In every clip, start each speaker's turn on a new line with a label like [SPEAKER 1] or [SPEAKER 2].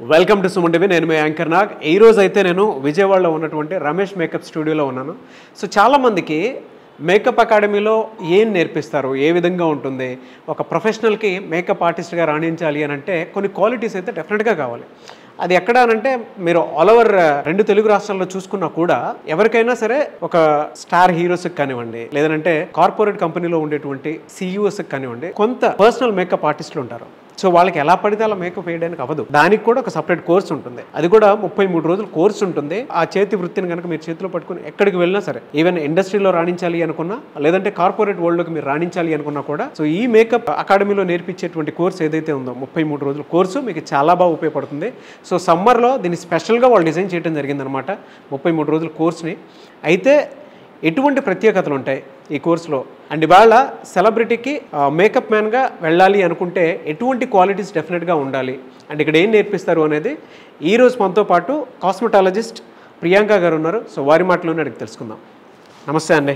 [SPEAKER 1] Welcome to Suman TV నేను మీ anchor Nag ఈ రోజు అయితే నేను విజయవాడలో ఉన్నటువంటి రమేష్ మేకప్ స్టూడియోలో ఉన్నాను సో చాలామందికి మేకప్ అకాడమీలో ఏం నేర్పిస్తారు ఏ విధంగా ఉంటుంది ఒక ప్రొఫెషనల్కి మేకప్ ఆర్టిస్ట్గా రాణించాలి అని అంటే కొన్ని క్వాలిటీస్ అయితే డెఫినెట్గా కావాలి అది ఎక్కడ అనంటే మీరు ఆల్ ఓవర్ రెండు తెలుగు రాష్ట్రాల్లో చూసుకున్నా కూడా ఎవరికైనా సరే ఒక స్టార్ హీరోస్కి కానివ్వండి లేదంటే కార్పొరేట్ కంపెనీలో ఉండేటువంటి సిఇఓస్కి కానివ్వండి కొంత పర్సనల్ మేకప్ ఆర్టిస్టులు ఉంటారు సో వాళ్ళకి ఎలా పడితే అలా మేకప్ వేయడానికి అవ్వదు దానికి కూడా ఒక సపరేట్ కోర్స్ ఉంటుంది అది కూడా ముప్పై మూడు రోజులు కోర్స్ ఉంటుంది ఆ చేతి వృత్తిని కనుక మీరు చేతిలో పట్టుకుని ఎక్కడికి వెళ్ళినా సరే ఈవెన్ ఇండస్ట్రీలో రాణించాలి అనుకున్నా లేదంటే కార్పొరేట్ వరల్డ్లోకి మీరు రాణించాలి అనుకున్నా కూడా సో ఈ మేకప్ అకాడమీలో నేర్పించేటువంటి కోర్స్ ఏదైతే ఉందో ముప్పై మూడు రోజుల కోర్సు మీకు చాలా బాగా ఉపయోగపడుతుంది సో సమ్మర్లో దీన్ని స్పెషల్గా వాళ్ళు డిజైన్ చేయడం జరిగిందనమాట ముప్పై మూడు రోజుల కోర్స్ని అయితే ఎటువంటి ప్రత్యేకతలు ఉంటాయి ఈ కోర్సులో అండ్ ఇవాళ సెలబ్రిటీకి మేకప్ మ్యాన్గా వెళ్ళాలి అనుకుంటే ఎటువంటి క్వాలిటీస్ డెఫినెట్గా ఉండాలి అండ్ ఇక్కడ ఏం నేర్పిస్తారు అనేది ఈ రోజు మనతో పాటు కాస్మెటాలజిస్ట్ ప్రియాంక గారు ఉన్నారు సో వారి మాటలోనే అడిగి తెలుసుకుందాం నమస్తే అండి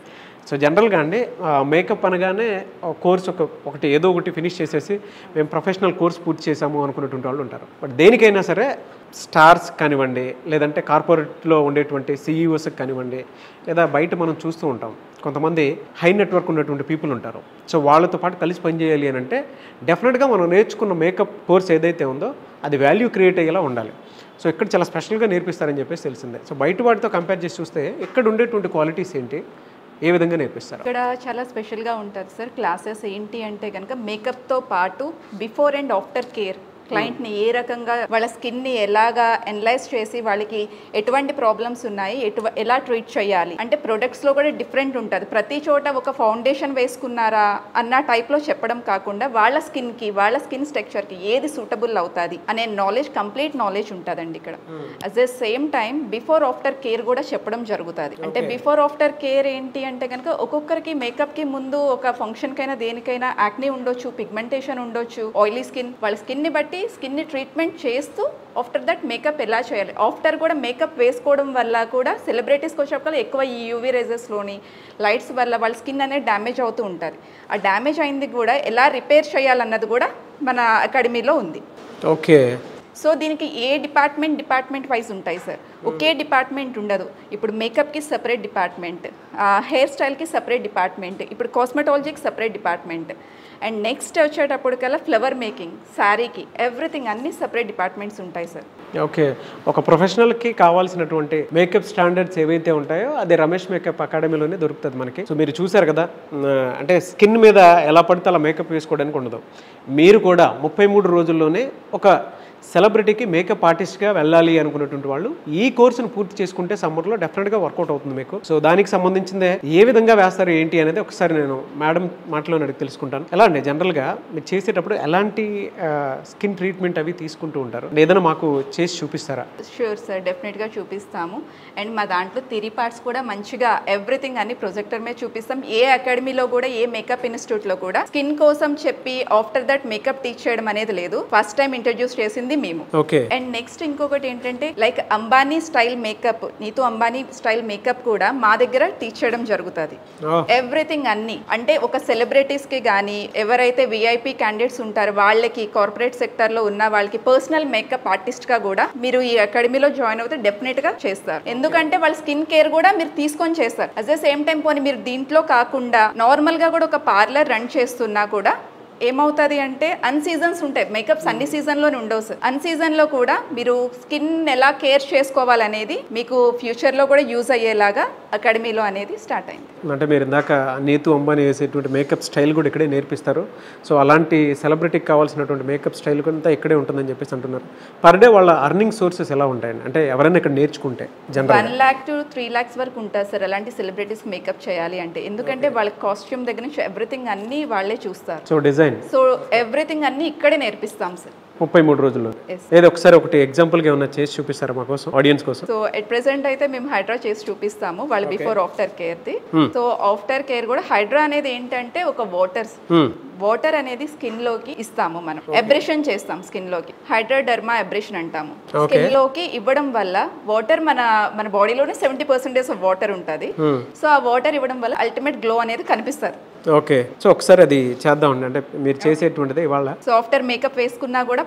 [SPEAKER 1] సో జనరల్గా అండి మేకప్ అనగానే కోర్స్ ఒక ఒకటి ఏదో ఒకటి ఫినిష్ చేసేసి మేము ప్రొఫెషనల్ కోర్స్ పూర్తి చేసాము అనుకున్నటువంటి వాళ్ళు ఉంటారు బట్ దేనికైనా సరే స్టార్స్ కానివ్వండి లేదంటే కార్పొరేట్లో ఉండేటువంటి సీఈఓస్కి కానివ్వండి లేదా బయట మనం చూస్తూ ఉంటాం కొంతమంది హై నెట్వర్క్ ఉన్నటువంటి పీపుల్ ఉంటారు సో వాళ్ళతో పాటు కలిసి పనిచేయాలి అని అంటే డెఫినెట్గా మనం నేర్చుకున్న మేకప్ కోర్స్ ఏదైతే ఉందో అది వాల్యూ క్రియేట్ అయ్యేలా ఉండాలి సో ఇక్కడ చాలా స్పెషల్గా నేర్పిస్తారని చెప్పేసి తెలిసిందే సో బయట వాటితో కంపేర్ చేసి చూస్తే ఇక్కడ ఉండేటువంటి క్వాలిటీస్ ఏంటి ఏ విధంగా నేర్పిస్తారు
[SPEAKER 2] ఇక్కడ చాలా స్పెషల్గా ఉంటుంది సార్ క్లాసెస్ ఏంటి అంటే కనుక మేకప్తో పాటు బిఫోర్ అండ్ ఆఫ్టర్ కేర్ క్లయింట్ని ఏ రకంగా వాళ్ళ స్కిన్ని ఎలాగా ఎనలైజ్ చేసి వాళ్ళకి ఎటువంటి ప్రాబ్లమ్స్ ఉన్నాయి ఎటు ఎలా ట్రీట్ చేయాలి అంటే ప్రొడక్ట్స్లో కూడా డిఫరెంట్ ఉంటుంది ప్రతి చోట ఒక ఫౌండేషన్ వేసుకున్నారా అన్న టైప్లో చెప్పడం కాకుండా వాళ్ళ స్కిన్కి వాళ్ళ స్కిన్ స్ట్రక్చర్కి ఏది సూటబుల్ అవుతుంది అనే నాలెడ్జ్ కంప్లీట్ నాలెడ్జ్ ఉంటుందండి ఇక్కడ at the same time before after care కూడా చెప్పడం జరుగుతుంది అంటే బిఫోర్ ఆఫ్టర్ కేర్ ఏంటి అంటే కనుక ఒక్కొక్కరికి మేకప్కి ముందు ఒక ఫంక్షన్కైనా దేనికైనా యాక్నీ ఉండొచ్చు పిగ్మెంటేషన్ ఉండొచ్చు ఆయిలీ స్కిన్ వాళ్ళ స్కిన్ని బట్టి స్కిన్ని ట్రీట్మెంట్ చేస్తూ ఆఫ్టర్ దట్ మేకప్ ఎలా చేయాలి ఆఫ్టర్ కూడా మేకప్ వేసుకోవడం వల్ల కూడా సెలబ్రిటీస్కి వచ్చేటప్పుడు ఎక్కువ ఈ యూవీ రేజెస్లోని లైట్స్ వల్ల వాళ్ళ స్కిన్ అనేది డ్యామేజ్ అవుతూ ఉంటుంది ఆ డ్యామేజ్ అయింది కూడా ఎలా రిపేర్ చేయాలన్నది కూడా మన అకాడమీలో ఉంది
[SPEAKER 1] ఓకే
[SPEAKER 2] సో దీనికి ఏ డిపార్ట్మెంట్ డిపార్ట్మెంట్ వైజ్ ఉంటాయి సార్ ఒకే డిపార్ట్మెంట్ ఉండదు ఇప్పుడు మేకప్కి సపరేట్ డిపార్ట్మెంట్ హెయిర్ స్టైల్కి సపరేట్ డిపార్ట్మెంట్ ఇప్పుడు కాస్మెటాలజీకి సపరేట్ డిపార్ట్మెంట్ అండ్ నెక్స్ట్ వచ్చేటప్పటికల్లా ఫ్లవర్ మేకింగ్ శారీకి ఎవ్రీథింగ్ అన్ని సపరేట్ డిపార్ట్మెంట్స్ ఉంటాయి సార్
[SPEAKER 1] ఓకే ఒక ప్రొఫెషనల్కి కావాల్సినటువంటి మేకప్ స్టాండర్డ్స్ ఏవైతే ఉంటాయో అది రమేష్ మేకప్ అకాడమీలోనే దొరుకుతుంది మనకి సో మీరు చూసారు కదా ఉమ్, అంటే స్కిన్ మీద ఎలా పడితే అలా మేకప్ వేసుకోవడానికి ఉండదు మీరు కూడా ముప్పై మూడు రోజుల్లోనే ఒక సెలబ్రిటీకి మేకప్ ఆర్టిస్ట్గా వెళ్ళాలి అనుకున్నటువంటి వాళ్ళు ఈ కోర్సును పూర్తి చేసుకుంటే సమ్మర్లో డెఫినెట్గా వర్కౌట్ అవుతుంది మీకు సో దానికి సంబంధించిందే ఏ విధంగా వేస్తారు ఏంటి అనేది ఒకసారి నేను మేడం మాటలో అడిగి తెలుసుకుంటాను ఎలా అండి జనరల్గా మీరు చేసేటప్పుడు ఎలాంటి స్కిన్ ట్రీట్మెంట్ అవి తీసుకుంటూ ఉంటారు ఏదైనా మాకు చేసి చూపిస్తారా
[SPEAKER 2] షూర్ సార్ డెఫినెట్గా చూపిస్తాము అండ్ మా దాంట్లో థిరీ పార్ట్స్ కూడా మంచిగా ఎవ్రీథింగ్ అన్ని ప్రొజెక్టర్ మీద చూపిస్తాం ఏ అకాడమీలో కూడా ఏ మేకప్ ఇన్స్టిట్యూట్లో కూడా స్కిన్ కోసం చెప్పి ఆఫ్టర్ దట్ మేకప్ టీచ్ చేయడం అనేది లేదు ఫస్ట్ టైం ఇంట్రడ్యూస్ చేసింది మేము
[SPEAKER 1] ఓకే
[SPEAKER 2] అండ్ నెక్స్ట్ ఇంకొకటి ఏంటంటే like Ambani style makeup Neetu Ambani style makeup కూడా మా దగ్గర టీచ్ చేయడం జరుగుతుంది ఎవ్రీథింగ్ అన్ని అంటే ఒక సెలబ్రిటీస్ కి కానీ ఎవరైతే విఐపి క్యాండిడేట్స్ ఉంటారో వాళ్ళకి కార్పొరేట్ సెక్టర్ లో ఉన్న వాళ్ళకి పర్సనల్ మేకప్ ఆర్టిస్ట్ గా కూడా మీరు ఈ అకాడమీలో జాయిన్ అవుతే డెఫినెట్ గా చేస్తారు ఎందుకంటే వాళ్ళ స్కిన్ కేర్ కూడా మీరు తీసుకొని చేస్తారు అట్ ద సేమ్ టైం పోనీ మీరు దీంట్లో కాకుండా నార్మల్ గా కూడా ఒక పార్లర్ రన్ చేస్తున్నా కూడా ఏమవుతుంది అంటే అన్ సీజన్స్ ఉంటాయి మేకప్స్ అన్ని సీజన్లోనే ఉండవు సార్ అన్ సీజన్లో కూడా మీరు స్కిన్ ఎలా కేర్ చేసుకోవాలనేది మీకు ఫ్యూచర్లో కూడా యూజ్ అయ్యేలాగా అకాడమీలో అనేది స్టార్ట్ అయింది
[SPEAKER 1] అంటే మీరు ఇందాక నీతు అంబానీ వేసేటువంటి మేకప్ స్టైల్ కూడా ఇక్కడే నేర్పిస్తారు సో అలాంటి సెలబ్రిటీకి కావాల్సినటువంటి మేకప్ స్టైల్ అంతా ఇక్కడే ఉంటుందని చెప్పేసి అంటున్నారు పర్ డే వాళ్ళ అర్నింగ్ సోర్సెస్ ఎలా ఉంటాయండి అంటే ఎవరైనా ఇక్కడ నేర్చుకుంటే general
[SPEAKER 2] one lakh to three lakhs వరకు ఉంటుంది సార్ అలాంటి సెలబ్రిటీస్ మేకప్ చేయాలి అంటే ఎందుకంటే వాళ్ళ కాస్ట్యూమ్ దగ్గర నుంచి ఎవ్రీథింగ్ అన్నీ వాళ్ళే చూస్తారు
[SPEAKER 1] సో డిజైన్
[SPEAKER 2] సో ఎవ్రీథింగ్ అన్నీ ఇక్కడే నేర్పిస్తాం సార్
[SPEAKER 1] ముప్పై మూడు రోజుల్లో
[SPEAKER 2] Yes.
[SPEAKER 1] ఏదో ఒకసారి ఒకటి ఎగ్జాంపుల్గా ఏమన్నా చేసి చూపిస్తారా మా కోసం ఆడియన్స్ కోసం
[SPEAKER 2] సో ఎట్ ప్రెసెంట్ అయితే మేము హైడ్రా చేసి చూపిస్తాము వాళ్ళు బిఫోర్ ఆఫ్టర్ కేర్ది సో ఆఫ్టర్ కేర్ కూడా హైడ్రా అనేది ఏంటంటే ఒక వాటర్స్ వాటర్ అనేది స్కిన్ లోకి ఇస్తాము మనం ఎబ్రేషన్ చేస్తాం స్కిన్ లోకి హైడ్రోడర్మా ఎబ్రేషన్ అంటాము స్కిన్ లోకి ఇవ్వడం వల్ల వాటర్ మన మన బాడీలోనే సెవెంటీ పర్సెంటేజ్ ఆఫ్ వాటర్ ఉంటుంది సో ఆ వాటర్ ఇవ్వడం వల్ల అల్టిమేట్ గ్లో అనేది కనిపిస్తుంది
[SPEAKER 1] ఓకే సో ఒకసారి అది చేద్దామండి అంటే మీరు చేసేటువంటిది ఇవాళ
[SPEAKER 2] సో ఆఫ్టర్ మేకప్ వేసుకున్నా కూడా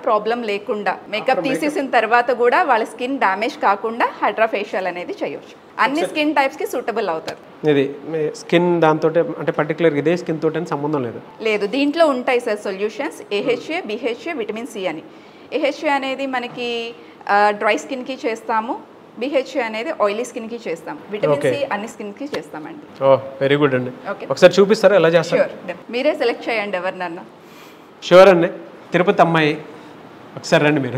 [SPEAKER 2] ప్రాబ్లం లేకుండా మేకప్ తీసేసిన తర్వాత కూడా వాళ్ళ స్కిన్ డ్యామేజ్ కాకుండా హైడ్రా ఫేషియల్ అనేది చేయొచ్చు అన్ని స్కిన్ టైప్స్కి సూటబుల్ అవుతుంది
[SPEAKER 1] ఇది స్కిన్ దాంతో అంటే పర్టికులర్ ఇదే స్కిన్ తోటి అని సంబంధం లేదు
[SPEAKER 2] లేదు దీంట్లో ఉంటాయి sir solutions AHA BHA vitamin C అని ఏహెచ్ఏ అనేది మనకి డ్రై స్కిన్కి చేస్తాము బిహెచ్ఏ అనేది ఆయిలీ స్కిన్కి చేస్తాం విటమిన్
[SPEAKER 1] Okay.
[SPEAKER 2] సి అన్ని స్కిన్కి చేస్తామండి
[SPEAKER 1] ఓ వెరీ గుడ్ అండి
[SPEAKER 2] ఓకే
[SPEAKER 1] ఒకసారి చూపిస్తారా ఎలా చేస్తారు
[SPEAKER 2] షూర్ మీరే సెలెక్ట్ చేయండి ఎవరినన్నా
[SPEAKER 1] షూర్ అండి తిరుపతి అమ్మాయి ఒకసారి రండి మీరు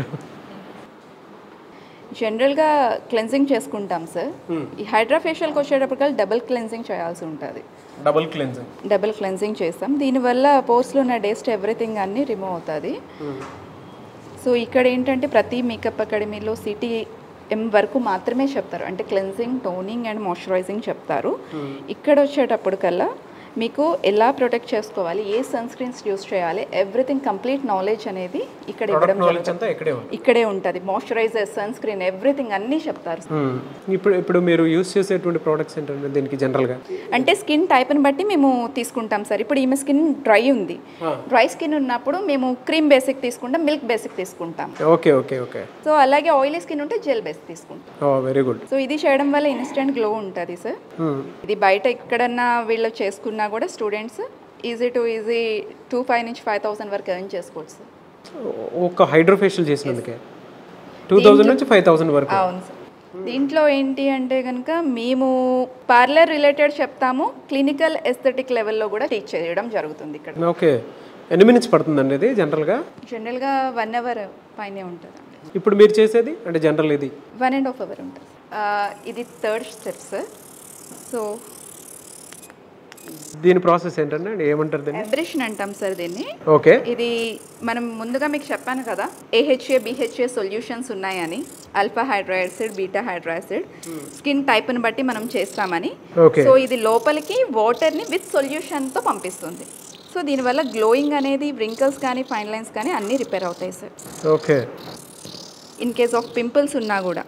[SPEAKER 2] జనరల్గా క్లెన్సింగ్ చేసుకుంటాం సార్ ఈ హైడ్రా ఫేషియల్కి వచ్చేటప్పటికల్లా డబుల్ క్లెన్సింగ్ చేయాల్సి ఉంటుంది
[SPEAKER 1] డబుల్ క్లెన్జింగ్
[SPEAKER 2] డబుల్ క్లెన్సింగ్ చేస్తాం దీనివల్ల పోస్ట్లో ఉన్న డేస్ట్ ఎవ్రీథింగ్ అన్నీ రిమూవ్ అవుతుంది సో ఇక్కడ ఏంటంటే ప్రతి మేకప్ అకాడమీలో సిటీ ఎం వరకు మాత్రమే చెప్తారు అంటే క్లెన్సింగ్ టోనింగ్ అండ్ మాయిశ్చరైజింగ్ చెప్తారు ఇక్కడ వచ్చేటప్పుడు కల్లా మీకు ఎలా ప్రొటెక్ట్ చేసుకోవాలి ఏ సన్ స్క్రీన్స్ యూస్ చేయాలి ఎవ్రీథింగ్ కంప్లీట్ నాలెడ్జ్ అనేది ఇక్కడ ఇవ్వడం
[SPEAKER 1] ప్రొడక్ట్ నాలెడ్జ్ అంతా ఇక్కడే ఉంది
[SPEAKER 2] ఇక్కడే ఉంటుంది మాయిశ్చరైజర్ సన్ స్క్రీన్ ఎవ్రీథింగ్ అన్నీ చెప్తారు
[SPEAKER 1] మ్మ్. ఇప్పుడు ఇప్పుడు మీరు యూస్ చేసేటువంటి ప్రోడక్ట్స్ ఏంటంటే దీనికి జనరల్గా
[SPEAKER 2] అంటే స్కిన్ టైప్ని బట్టి మేము తీసుకుంటాం సార్ ఇప్పుడు ఈమె స్కిన్ డ్రై ఉంది డ్రై స్కిన్ ఉన్నప్పుడు మేము క్రీమ్ బేసిక్ తీసుకుంటాం మిల్క్ బేసిక్ తీసుకుంటాం
[SPEAKER 1] ఓకే ఓకే ఓకే
[SPEAKER 2] సో అలాగే ఆయిలీ స్కిన్ ఉంటే జెల్ బేస్ తీసుకుంటాం
[SPEAKER 1] ఓ వెరీ గుడ్
[SPEAKER 2] సో ఇది చేయడం వల్ల ఇన్స్టెంట్ గ్లో ఉంటుంది సార్ ఇది బయట ఎక్కడన్నా వీళ్ళు చేసుకున్నా కూడా students easy to easy two five నుంచి ఫైవ్ థౌసండ్ వరకు ఎర్న్ చేసుకోవచ్చు సార్
[SPEAKER 1] ఒక హైడ్రోఫేషియల్ చేసినందుకే టూ థౌజండ్ నుంచి ఫైవ్ థౌసండ్ వరకు
[SPEAKER 2] అవును సార్ దీంట్లో ఏంటి అంటే కనుక మేము పార్లర్ రిలేటెడ్ చెప్తాము క్లినికల్ ఎస్థెటిక్ లెవెల్లో కూడా టీచ్ చేయడం జరుగుతుంది ఇక్కడ
[SPEAKER 1] ఓకే ఎన్ని మినిట్స్ పడుతుందండి ఇది జనరల్గా
[SPEAKER 2] జనరల్గా వన్ అవర్ పైనే ఉంటుంది
[SPEAKER 1] ఇప్పుడు మీరు చేసేది అంటే జనరల్ ఇది
[SPEAKER 2] వన్ అండ్ హాఫ్ అవర్ ఉంటుంది ఆ, ఇది థర్డ్ స్టెప్ సార్ సో
[SPEAKER 1] దీని ప్రాసెస్ ఏంటంటే ఏమంటారు దీన్ని
[SPEAKER 2] అబ్రిషన్ అంటాం సార్ దీన్ని
[SPEAKER 1] ఓకే
[SPEAKER 2] ఇది మనం ముందుగా మీకు చెప్పాను కదా ఏహెచ్ఏ బిహెచ్ఏ సొల్యూషన్స్ ఉన్నాయని alpha hydracid beta hydracid skin టైప్ని బట్టి మనం చేస్తామని
[SPEAKER 1] ఓకే
[SPEAKER 2] సో ఇది లోపలికి వాటర్ని విత్ సొల్యూషన్తో పంపిస్తుంది సో దీనివల్ల గ్లోయింగ్ అనేది వ్రింకల్స్ కానీ ఫైన్ లైన్స్ కానీ అన్నీ రిపేర్ అవుతాయి sir
[SPEAKER 1] okay
[SPEAKER 2] in case of pimples ఉన్నా కూడా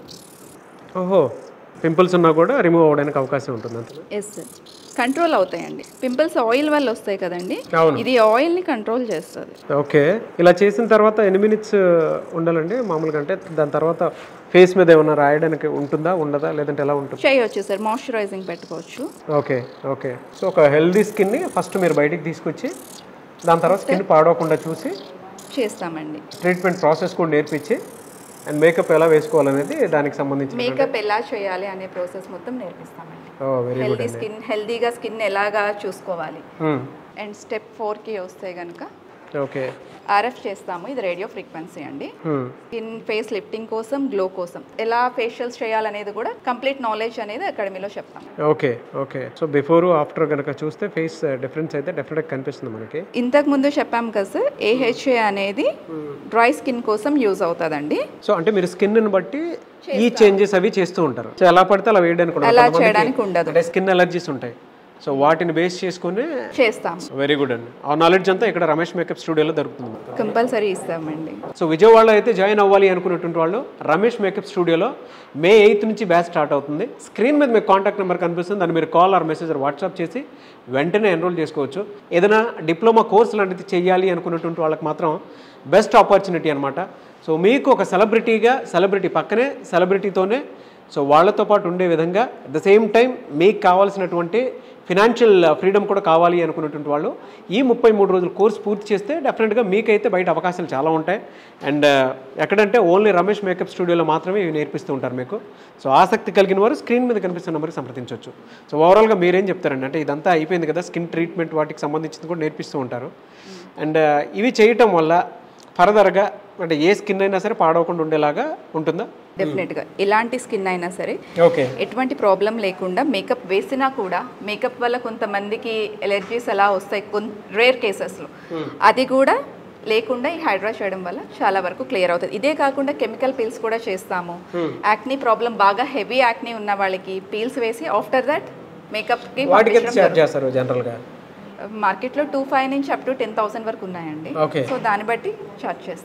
[SPEAKER 1] ఓహో పింపుల్స్ ఉన్నా కూడా రిమూవ్ అవ్వడానికి అవకాశం ఉంటుంది అంతే
[SPEAKER 2] ఎస్ సార్ కంట్రోల్ అవుతాయండి పింపుల్స్ ఆయిల్ వల్ల వస్తాయి కదండి
[SPEAKER 1] అవును
[SPEAKER 2] ఇది ఆయిల్ని కంట్రోల్ చేస్తుంది
[SPEAKER 1] ఓకే ఇలా చేసిన తర్వాత ఎన్ని మినిట్స్ ఉండాలండి మామూలుగా అంటే దాని తర్వాత ఫేస్ మీద ఏమన్నా రాయడానికి ఉంటుందా ఉండదా లేదంటే ఎలా ఉంటుంది
[SPEAKER 2] చేయొచ్చు సార్ మాయిశ్చరైజింగ్ పెట్టుకోవచ్చు
[SPEAKER 1] ఓకే ఓకే సో ఒక హెల్దీ స్కిన్ని ఫస్ట్ మీరు బయటికి తీసుకొచ్చి దాని తర్వాత స్కిన్ పాడవకుండా చూసి
[SPEAKER 2] చేస్తామండి
[SPEAKER 1] ట్రీట్మెంట్ ప్రాసెస్ కూడా నేర్పించి అండ్ మేకప్ ఎలా వేసుకోవాలనేది దానికి సంబంధించి
[SPEAKER 2] మేకప్ ఎలా చేయాలి అనే ప్రాసెస్ మొత్తం నేర్పిస్తామండి
[SPEAKER 1] oh very good
[SPEAKER 2] healthy skin హెల్దీగా స్కిన్ ఎలాగా చూసుకోవాలి అండ్ స్టెప్ ఫోర్కి వస్తే కనుక
[SPEAKER 1] ఓకే
[SPEAKER 2] ఆర్ఎఫ్ చేస్తాము ఇది రేడియో ఫ్రీక్వెన్సీ అండి స్కిన్ ఫేస్ లిఫ్టింగ్ కోసం గ్లో కోసం ఎలా ఫేషియల్స్ చేయాలనేది కూడా కంప్లీట్ నాలెడ్జ్ అనేది అకాడమీలో చెప్తాం
[SPEAKER 1] okay okay so before after కనుక చూస్తే ఫేస్ డిఫరెన్స్ అయితే డెఫినెట్గా కనిపిస్తుంది మనకి
[SPEAKER 2] ఇంతకు ముందు చెప్పాం కదా సార్ ఏహెచ్ఏ అనేది డ్రై స్కిన్ కోసం యూజ్ అవుతుందండి
[SPEAKER 1] సో అంటే మీరు స్కిన్ బట్టి ఈ చేంజెస్ అవి చేస్తూ ఉంటారు సో ఎలా పడితే అలా వేయడానికి ఉండదు.
[SPEAKER 2] అలా
[SPEAKER 1] కొంతమందికి
[SPEAKER 2] చేయడానికి ఉండదు
[SPEAKER 1] అంటే స్కిన్ ఎలర్జీస్ ఉంటాయి సో వాటిని బేస్ చేసుకుని
[SPEAKER 2] చేస్తాం
[SPEAKER 1] వెరీ గుడ్ అండి ఆ నాలెడ్జ్ అంతా ఇక్కడ రమేష్ మేకప్ స్టూడియోలో దొరుకుతుంది మనకు.
[SPEAKER 2] కంపల్సరీ ఇస్తామండి
[SPEAKER 1] సో విజయవాడలో అయితే జాయిన్ అవ్వాలి అనుకున్నటువంటి వాళ్ళు రమేష్ మేకప్ స్టూడియోలో మే ఎయిత్ నుంచి బ్యాచ్ స్టార్ట్ అవుతుంది స్క్రీన్ మీద మీకు కాంటాక్ట్ నెంబర్ కనిపిస్తుంది దాన్ని మీరు call or message or WhatsApp చేసి వెంటనే ఎన్రోల్ చేసుకోవచ్చు ఏదైనా డిప్లొమా కోర్స్ లాంటిది చేయాలి అనుకున్నటువంటి వాళ్ళకి మాత్రం బెస్ట్ ఆపర్చునిటీ అనమాట సో మీకు ఒక సెలబ్రిటీగా సెలబ్రిటీ పక్కనే సెలబ్రిటీతోనే సో వాళ్ళతో పాటు ఉండే విధంగా అట్ ద సేమ్ టైం మీకు కావాల్సినటువంటి ఫినాన్షియల్ ఫ్రీడమ్ కూడా కావాలి అనుకున్నటువంటి వాళ్ళు ఈ ముప్పై మూడు రోజుల కోర్స్ పూర్తి చేస్తే డెఫినెట్గా మీకైతే బయట అవకాశాలు చాలా ఉంటాయి అండ్ ఎక్కడంటే ఓన్లీ రమేష్ మేకప్ స్టూడియోలో మాత్రమే ఇవి నేర్పిస్తూ ఉంటారు మీకు సో ఆసక్తి కలిగిన వారు స్క్రీన్ మీద కనిపిస్తున్న నెంబర్కి సంప్రదించవచ్చు సో ఓవరాల్గా మీరేం చెప్తారండి అంటే ఇదంతా అయిపోయింది కదా స్కిన్ ట్రీట్మెంట్ వాటికి సంబంధించింది కూడా నేర్పిస్తూ ఉంటారు అండ్ ఇవి చేయటం వల్ల ఫర్దర్గా అంటే ఏ స్కిన్ అయినా సరే పాడవకుండా ఉండేలాగా ఉంటుందా
[SPEAKER 2] డెఫినెట్గా ఎలాంటి స్కిన్ అయినా సరే
[SPEAKER 1] ఓకే
[SPEAKER 2] ఎటువంటి ప్రాబ్లం లేకుండా మేకప్ వేసినా కూడా మేకప్ వల్ల కొంతమందికి ఎలర్జీస్ అలా వస్తాయి కొన్ రేర్ కేసెస్లో అది కూడా లేకుండా ఈ హైడ్రా చేయడం వల్ల చాలా వరకు క్లియర్ అవుతుంది ఇదే కాకుండా కెమికల్ పీల్స్ కూడా చేస్తాము యాక్నీ ప్రాబ్లం బాగా హెవీ యాక్నీ ఉన్న వాళ్ళకి పీల్స్ వేసి ఆఫ్టర్ దట్ మేకప్కి
[SPEAKER 1] వాటికి ఎంత చార్జ్ చేస్తారు జనరల్గా
[SPEAKER 2] మార్కెట్లో టూ ఫైవ్ నుంచి అప్ టు టెన్ థౌసండ్ వరకు ఉన్నాయండి
[SPEAKER 1] ఓకే
[SPEAKER 2] సో దాన్ని బట్టి చార్జ్ చేస్తాం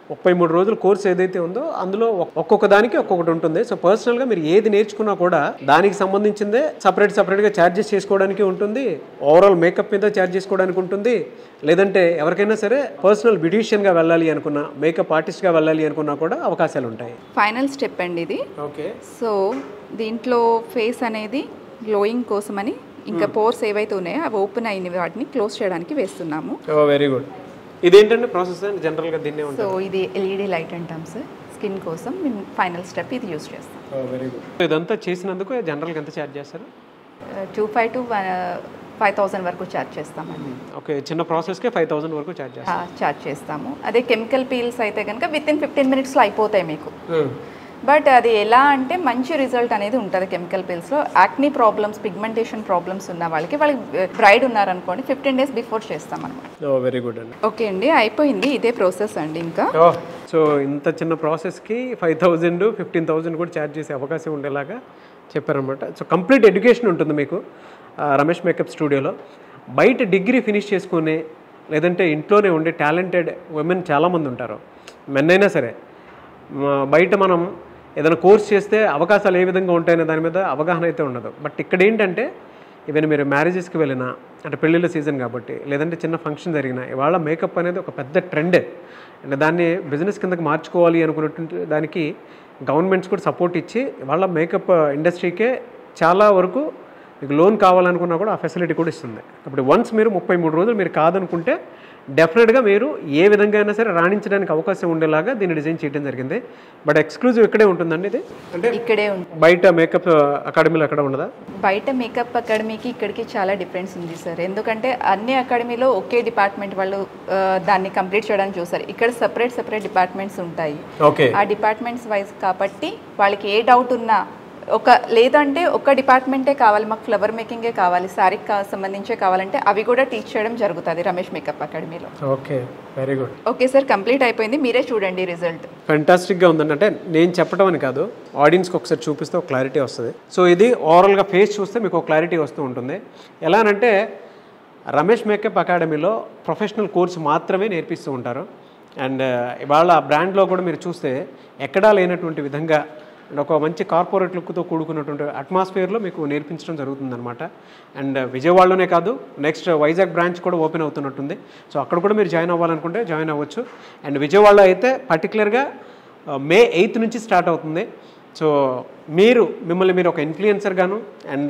[SPEAKER 1] ముప్పై మూడు రోజుల కోర్స్ ఏదైతే ఉందో అందులో ఒక్- ఒక్కొక్క దానికి ఒక్కొక్కటి ఉంటుంది సో పర్సనల్గా మీరు ఏది నేర్చుకున్నా కూడా దానికి సంబంధించిందే సపరేట్ సపరేట్గా ఛార్జెస్ చేసుకోవడానికి ఉంటుంది ఓవరాల్ మేకప్ మీద ఛార్జ్ చేసుకోవడానికి ఉంటుంది లేదంటే ఎవరికైనా సరే పర్సనల్ బ్యూటీషియన్గా వెళ్ళాలి అనుకున్నా మేకప్ ఆర్టిస్ట్గా వెళ్ళాలి అనుకున్నా కూడా అవకాశాలు ఉంటాయి
[SPEAKER 2] ఫైనల్ స్టెప్ అండి ఇది
[SPEAKER 1] ఓకే
[SPEAKER 2] సో దీంట్లో ఫేస్ అనేది గ్లోయింగ్ కోసమని ఇంకా పోర్స్ ఏవైతే ఉన్నాయో అవి ఓపెన్ అయిన వాటిని క్లోజ్ చేయడానికి వేస్తున్నాము
[SPEAKER 1] వెరీ గుడ్ ఇదేంటంటే ప్రాసెస్ జనరల్గా దీన్నే
[SPEAKER 2] సో
[SPEAKER 1] ఉంటుంది
[SPEAKER 2] ఇది ఎల్ఈడి లైట్ అంటాం సార్ స్కిన్ కోసం మేము ఫైనల్ స్టెప్ ఇది యూస్ చేస్తాం
[SPEAKER 1] వెరీ గుడ్ ఇదంతా చేసినందుకు జనరల్గా ఎంత ఛార్జ్ చేస్తారు
[SPEAKER 2] two five to five thousand వరకు ఛార్జ్ చేస్తామండి
[SPEAKER 1] ఓకే చిన్న ప్రాసెస్కే ఫైవ్ థౌసండ్ వరకు ఛార్జ్ చేస్తారు
[SPEAKER 2] ఛార్జ్ చేస్తాము అదే కెమికల్ పీల్స్ అయితే కనుక విత్ ఇన్ ఫిఫ్టీన్ మినిట్స్లో అయిపోతాయి మీకు బట్ అది ఎలా అంటే మంచి రిజల్ట్ అనేది ఉంటుంది కెమికల్ పీల్స్లో యాక్నీ ప్రాబ్లమ్స్ పిగ్మెంటేషన్ ప్రాబ్లమ్స్ ఉన్న వాళ్ళకి వాళ్ళకి బ్రైడ్ ఉన్నారనుకోండి ఫిఫ్టీన్ డేస్ బిఫోర్ చేస్తాం అనమాట
[SPEAKER 1] వెరీ గుడ్ అండి
[SPEAKER 2] ఓకే అండి అయిపోయింది ఇదే ప్రాసెస్ అండి ఇంకా
[SPEAKER 1] సో ఇంత చిన్న ప్రాసెస్కి ఫైవ్ థౌజండ్ ఫిఫ్టీన్ థౌజండ్ కూడా ఛార్జ్ చేసే అవకాశం ఉండేలాగా చెప్పారనమాట సో కంప్లీట్ ఎడ్యుకేషన్ ఉంటుంది మీకు ఆ, రమేష్ మేకప్ స్టూడియోలో బయట డిగ్రీ ఫినిష్ చేసుకునే లేదంటే ఇంట్లోనే ఉండే టాలెంటెడ్ ఉమెన్ చాలామంది ఉంటారు మెన్ అయినా సరే మ- బయట మనం ఏదైనా కోర్స్ చేస్తే అవకాశాలు ఏ విధంగా ఉంటాయనే దాని మీద అవగాహన అయితే ఉండదు బట్ ఇక్కడ ఏంటంటే ఈవెన్ మీరు మ్యారేజెస్కి వెళ్ళినా అంటే పెళ్ళిళ్ళ సీజన్ కాబట్టి లేదంటే చిన్న ఫంక్షన్ జరిగినా ఇవాళ మేకప్ అనేది ఒక పెద్ద ట్రెండే అంటే దాన్ని బిజినెస్ కిందకి మార్చుకోవాలి అనుకున్నటువంటి దానికి గవర్నమెంట్స్ కూడా సపోర్ట్ ఇచ్చి వాళ్ళ మేకప్ ఇండస్ట్రీకే చాలా వరకు మీకు లోన్ కావాలనుకున్నా కూడా ఆ ఫెసిలిటీ కూడా ఇస్తుంది కాబట్టి వన్స్ మీరు ముప్పై మూడు రోజులు మీరు కాదనుకుంటే డెఫినెట్గా మీరు ఏ విధంగా అయినా సరే రాణించడానికి అవకాశం ఉండేలాగా దీన్ని డిజైన్ చేయడం జరిగింది బట్ ఎక్స్క్లూజివ్ ఇక్కడే ఉంటుందండి ఇది అంటే
[SPEAKER 2] ఇక్కడే ఉంటుంది
[SPEAKER 1] బయట మేకప్ అకాడమీలో అక్కడ ఉండదా
[SPEAKER 2] బయట మేకప్ అకాడమీకి ఇక్కడికి చాలా డిఫరెన్స్ ఉంది సార్ ఎందుకంటే అన్ని అకాడమీలో ఒకే డిపార్ట్మెంట్ వాళ్ళు ఆ, దాన్ని కంప్లీట్ చేయడానికి చూస్తారు ఇక్కడ సపరేట్ సపరేట్ డిపార్ట్మెంట్స్ ఉంటాయి
[SPEAKER 1] ఓకే
[SPEAKER 2] ఆ డిపార్ట్మెంట్స్ వైజ్ కాబట్టి వాళ్ళకి ఏ డౌట్ ఉన్నా ఒక లేదంటే ఒక డిపార్ట్మెంటే కావాలి మాకు ఫ్లవర్ మేకింగే కావాలి శారీకి కా సంబంధించే కావాలంటే అవి కూడా టీచ్ చేయడం జరుగుతుంది రమేష్ మేకప్ అకాడమీలో
[SPEAKER 1] okay very good
[SPEAKER 2] okay sir complete అయిపోయింది మీరే చూడండి రిజల్ట్
[SPEAKER 1] ఫెంటాస్టిక్గా ఉందండి అంటే నేను చెప్పడం అని కాదు ఆడియన్స్కి ఒకసారి చూపిస్తే ఒక క్లారిటీ వస్తుంది సో ఇది ఓవరాల్గా ఫేస్ చూస్తే మీకు ఒక క్లారిటీ వస్తూ ఉంటుంది ఎలానంటే రమేష్ మేకప్ అకాడమీలో ప్రొఫెషనల్ కోర్స్ మాత్రమే నేర్పిస్తూ ఉంటారు అండ్ ఇవాళ బ్రాండ్లో కూడా మీరు చూస్తే ఎక్కడా లేనటువంటి విధంగా అండ్ ఒక మంచి కార్పొరేట్ లుక్తో కూడుకున్నటువంటి అట్మాస్ఫియర్లో మీకు నేర్పించడం జరుగుతుందన్నమాట అండ్ విజయవాడలోనే కాదు నెక్స్ట్ వైజాగ్ బ్రాంచ్ కూడా ఓపెన్ అవుతున్నట్టుంది సో అక్కడ కూడా మీరు జాయిన్ అవ్వాలనుకుంటే జాయిన్ అవ్వచ్చు అండ్ విజయవాడలో అయితే పర్టికులర్గా మే ఎయిత్ నుంచి స్టార్ట్ అవుతుంది సో మీరు మిమ్మల్ని మీరు ఒక ఇన్ఫ్లుయెన్సర్ గాను అండ్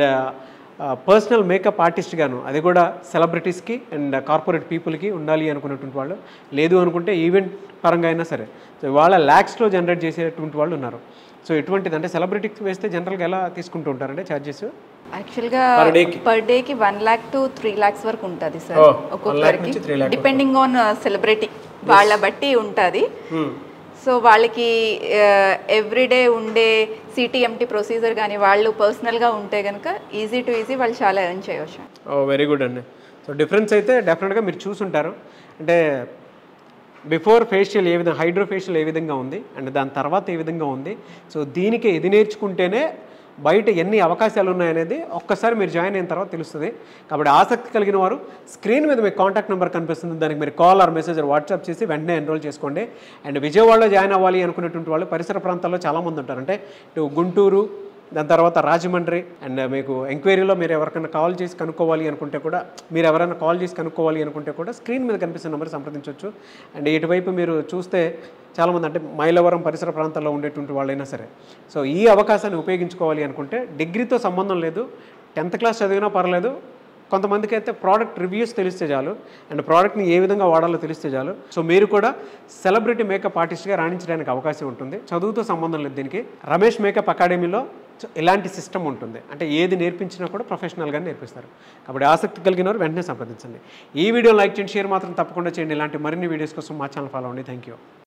[SPEAKER 1] పర్సనల్ మేకప్ ఆర్టిస్ట్ గాను అది కూడా సెలబ్రిటీస్కి అండ్ కార్పొరేట్ పీపుల్కి ఉండాలి అనుకున్నటువంటి వాళ్ళు లేదు అనుకుంటే ఈవెంట్ పరంగా అయినా సరే సో వాళ్ళ ల్యాక్స్లో జనరేట్ చేసేటువంటి వాళ్ళు ఉన్నారు సో ఎటువంటిది అంటే సెలబ్రిటీకి వేస్తే జనరల్గా ఎలా తీసుకుంటూ ఉంటారంటే ఛార్జెస్
[SPEAKER 2] యాక్చువల్గా
[SPEAKER 1] Per day కి?
[SPEAKER 2] పర్ డేకి one lakh to three lakhs వరకు ఉంటుంది సార్
[SPEAKER 1] Oh, one lakh
[SPEAKER 2] ఒక్కొక్కరికి
[SPEAKER 1] నుంచి three lakh
[SPEAKER 2] depending on celebrity వాళ్ళ బట్టి ఉంటుంది సో వాళ్ళకి ఎవ్రీడే ఉండే సిటీఎంటీ ప్రొసీజర్ కానీ వాళ్ళు పర్సనల్గా ఉంటే కనుక ఈజీ టు ఈజీ వాళ్ళు చాలా ఎర్న్ చేయవచ్చు
[SPEAKER 1] ఓ వెరీ గుడ్ అండి సో డిఫరెన్స్ అయితే డెఫినెట్గా మీరు చూసుంటారు అంటే బిఫోర్ ఫేషియల్ ఏ విధంగా హైడ్రో ఫేషియల్ ఏ విధంగా ఉంది అండ్ దాని తర్వాత ఏ విధంగా ఉంది సో దీనికి ఇది నేర్చుకుంటేనే బయట ఎన్ని అవకాశాలు ఉన్నాయనేది ఒక్కసారి మీరు జాయిన్ అయిన తర్వాత తెలుస్తుంది కాబట్టి ఆసక్తి కలిగిన వారు స్క్రీన్ మీద మీకు కాంటాక్ట్ నెంబర్ కనిపిస్తుంది దానికి మీరు కాల్ ఆర్ మెసేజ్ వాట్సాప్ చేసి వెంటనే ఎన్రోల్ చేసుకోండి అండ్ విజయవాడలో జాయిన్ అవ్వాలి అనుకునేటువంటి వాళ్ళు పరిసర ప్రాంతాల్లో చాలామంది ఉంటారు అంటే ఇటు గుంటూరు దాని తర్వాత రాజమండ్రి అండ్ మీకు ఎంక్వైరీలో మీరు ఎవరికైనా కాల్ చేసి కనుక్కోవాలి అనుకుంటే కూడా మీరు ఎవరైనా కాల్ చేసి కనుక్కోవాలి అనుకుంటే కూడా స్క్రీన్ మీద కనిపిస్తున్న నెంబర్ సంప్రదించవచ్చు అండ్ ఇటువైపు మీరు చూస్తే చాలామంది అంటే మైలవరం పరిసర ప్రాంతాల్లో ఉండేటువంటి వాళ్ళైనా సరే సో ఈ అవకాశాన్ని ఉపయోగించుకోవాలి అనుకుంటే డిగ్రీతో సంబంధం లేదు టెన్త్ క్లాస్ చదివినా పర్లేదు కొంతమందికి అయితే ప్రోడక్ట్ రివ్యూస్ తెలిస్తే చాలు అండ్ ప్రోడక్ట్ని ఏ విధంగా వాడాలో తెలిస్తే చాలు సో మీరు కూడా సెలబ్రిటీ మేకప్ ఆర్టిస్ట్గా రాణించడానికి అవకాశం ఉంటుంది చదువుతో సంబంధం లేదు దీనికి రమేష్ మేకప్ అకాడమీలో సో ఇలాంటి సిస్టమ్ ఉంటుంది అంటే ఏది నేర్పించినా కూడా ప్రొఫెషనల్గా నేర్పిస్తారు కాబట్టి ఆసక్తి కలిగిన వారు వెంటనే సంప్రదించండి ఈ వీడియో లైక్ చేయండి షేర్ మాత్రం తప్పకుండా చేయండి ఇలాంటి మరిన్ని వీడియోస్ కోసం మా ఛానల్ ఫాలో అవ్వండి థ్యాంక్ యూ